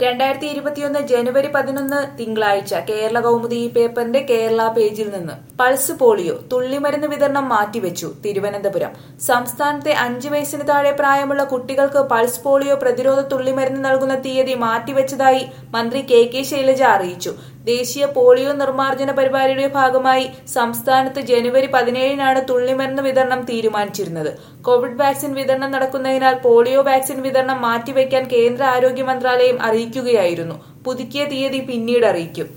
രണ്ടായിരത്തി ഇരുപത്തിയൊന്ന് ജനുവരി പതിനൊന്ന് തിങ്കളാഴ്ച കേരള കൗമുദി ഈ പേപ്പറിന്റെ കേരള പേജിൽ നിന്ന് പൾസ് പോളിയോ തുള്ളിമരുന്ന് വിതരണം മാറ്റിവെച്ചു തിരുവനന്തപുരം സംസ്ഥാനത്തെ അഞ്ചു വയസ്സിന് താഴെ പ്രായമുള്ള കുട്ടികൾക്ക് പൾസ് പോളിയോ പ്രതിരോധ തുള്ളിമരുന്ന് നൽകുന്ന തീയതി മാറ്റിവെച്ചതായി മന്ത്രി കെ കെ ശൈലജ അറിയിച്ചു ദേശീയ പോളിയോ നിർമ്മാർജ്ജന പരിപാടിയുടെ ഭാഗമായി സംസ്ഥാനത്ത് ജനുവരി പതിനേഴിനാണ് തുള്ളിമരുന്ന് വിതരണം തീരുമാനിച്ചിരുന്നത് കോവിഡ് വാക്സിൻ വിതരണം നടക്കുന്നതിനാൽ പോളിയോ വാക്സിൻ വിതരണം മാറ്റിവെക്കാൻ കേന്ദ്ര ആരോഗ്യ മന്ത്രാലയം അറിയിക്കുകയായിരുന്നു പുതുക്കിയ തീയതി പിന്നീട് അറിയിക്കും